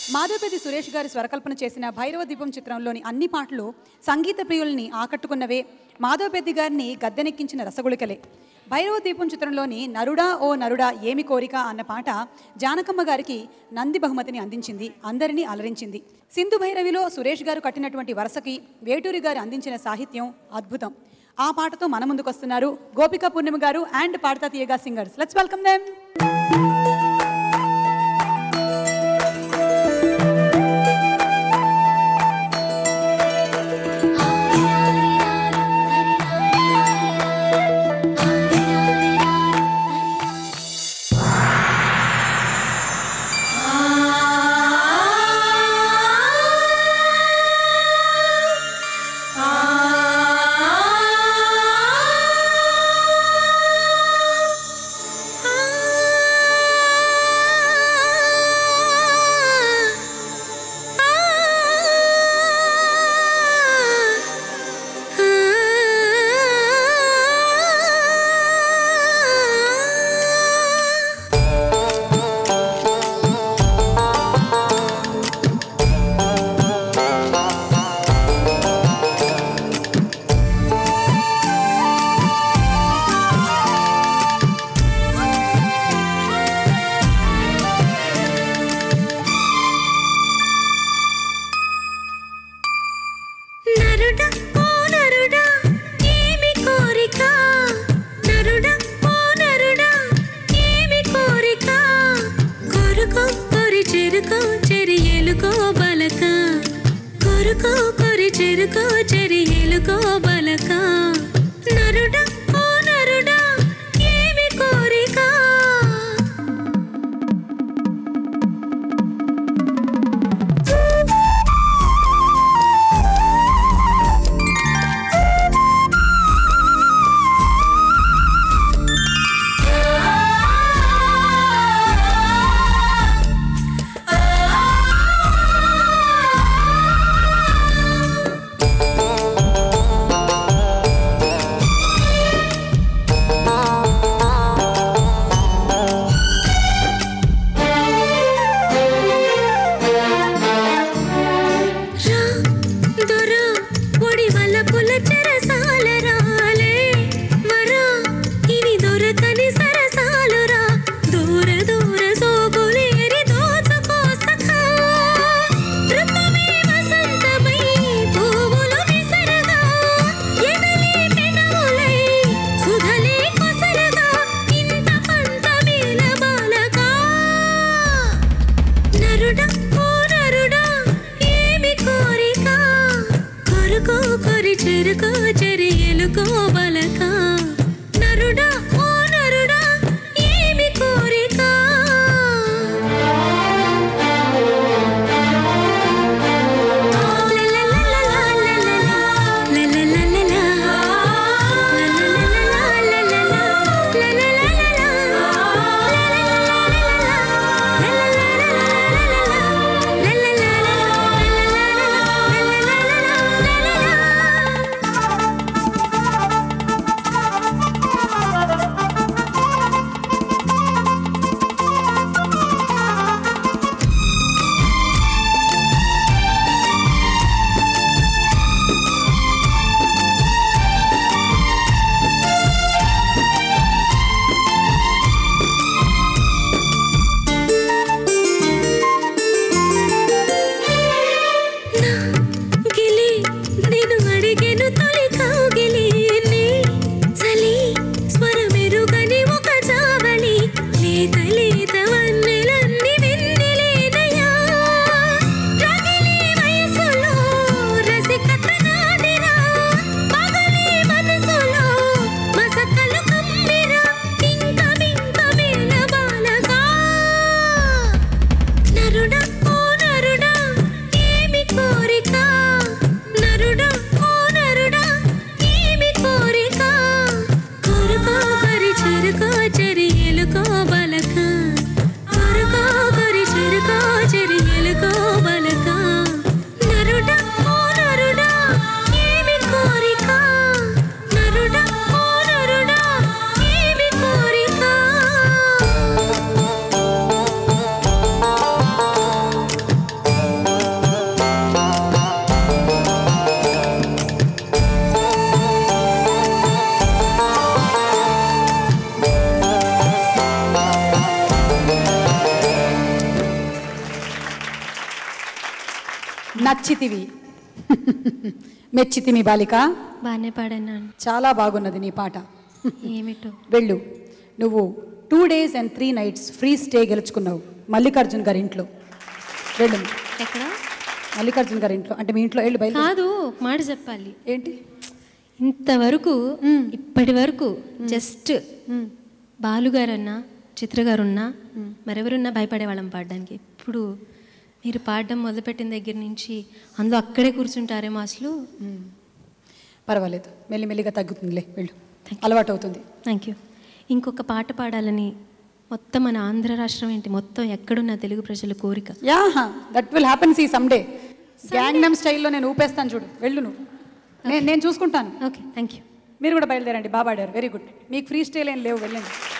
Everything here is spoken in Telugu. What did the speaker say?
మాధవపతి సురేష్ గారు స్వరకల్పన చేసిన భైరవ దీపం చిత్రంలోని అన్ని పాటలు సంగీత ప్రియుల్ని ఆకట్టుకున్నవే మాధవపెద్ది గారిని గద్దెనెక్కించిన రసగుళికలే భైరవ దీపం చిత్రంలోని నరుడా ఓ నరుడా ఏమి కోరిక అన్న పాట జానకమ్మ గారికి నంది బహుమతిని అందించింది అందరినీ అలరించింది సింధు భైరవిలో సురేష్ గారు కట్టినటువంటి వరసకి వేటూరి గారు అందించిన సాహిత్యం అద్భుతం ఆ పాటతో మన ముందుకొస్తున్నారు గోపిక పూర్ణిమ గారు అండ్ పాడతా తీయగా సింగర్స్ లెట్స్ వెల్కమ్ దెమ్ నరుడా ఓ నరుడా ఏమి కోరిక నరుడా ఓ నరుడా ఏమి కోరిక కొరుకో కొరి చెరుకో చెరి ఎలుకో బలక కొరుకో కొరి చెరుకో చెరి ఎలుకో బలక నరుడా ఓ నరుడా ఏమి కోరిక రా దొరా ఒడి వలపుల చెరసాల రాలే మరా ఇవి దొరకని సరసాలురా దూర దూర సోగులేరి దోచుకో సఖా ఋతువే వసంతమై పువ్వులు విసరగా ఎదలే పెనములై సుధలే కొసరగా ఇంత పంతమేల బాలగా నరుడా ఓ నరుడా ఏమి కోరిక కొరుకో కొరి చెరుకో చెరి ఎలుకో బలక నరుడా ఓ నరుడా ఏమి కోరిక నచ్చితివి మెచ్చితిమి బాలిక బాగానే పాడాను చాలా బాగున్నది నీ పాట ఏమిటో వెళ్ళు నువ్వు two days and three nights free stay గెలుచుకున్నావు మల్లికార్జున్ గారి ఇంట్లో వెళ్ళు ఎక్కడ మల్లికార్జున్ గారి ఇంట్లో అంటే మీ ఇంట్లో వెళ్ళు బయలు కాదు ఒక మాట చెప్పాలి ఏంటి ఇంతవరకు ఇప్పటి వరకు జస్ట్ బాలుగారన్నా చిత్రగారున్నా మరెవరున్నా భయపడేవాళ్ళం పాడడానికి ఇప్పుడు మీరు పాడడం మొదలుపెట్టిన దగ్గర నుంచి అందులో అక్కడే కూర్చుంటారేమో అసలు పర్వాలేదు మెల్లిమెల్లిగా తగ్గుతుందిలే వెళ్ళు అలవాటు అవుతుంది థ్యాంక్ యూ ఇంకొక పాట పాడాలని మొత్తం మన ఆంధ్ర రాష్ట్రం ఏంటి మొత్తం ఎక్కడున్న తెలుగు ప్రజల కోరిక ya that will happen see someday Gangnam స్టైల్లో నేను ఊపేస్తాను చూడు వెళ్ళు నువ్వు నేను నేను చూసుకుంటాను ఓకే థ్యాంక్ యూ మీరు కూడా బయలుదేరండి బాగా పాడారు వెరీ గుడ్ మీకు ఫ్రీ స్టైల్ ఏం లేవు వెళ్ళండి